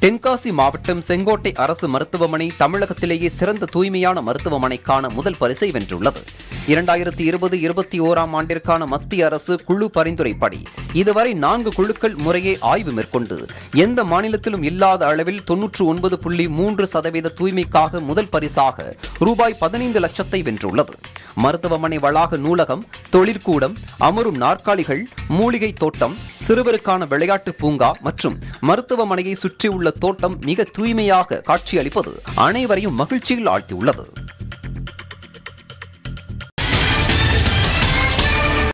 தென்காசி மாவட்டம் செங்கோட்டை அரசு மருத்துவமனை தமிழகத்திலேயே சிறந்த தூய்மையான மருத்துவமனைக்கான முதல் பரிசை வென்றுள்ளது இரண்டாயிரத்தி இருபது இருபத்தி ஓராம் ஆண்டிற்கான மத்திய அரசு குழு பரிந்துரைப்படி இதுவரை நான்கு குழுக்கள் முறையே ஆய்வு மேற்கொண்டு எந்த மாநிலத்திலும் இல்லாத அளவில் தொன்னூற்று ஒன்பது புள்ளி மூன்று சதவீத தூய்மைக்காக முதல் பரிசாக ரூபாய் பதினைந்து லட்சத்தை வென்றுள்ளது மருத்துவமனை வளாக நூலகம் தொழிற்கூடம் அமரும் நாற்காலிகள் மூலிகை தோட்டம் சிறுவருக்கான விளையாட்டு பூங்கா மற்றும் மருத்துவமனையை சுற்றியுள்ள தோட்டம் மிக தூய்மையாக காட்சியளிப்பது அனைவரையும் மகிழ்ச்சியில் ஆழ்த்தியுள்ளது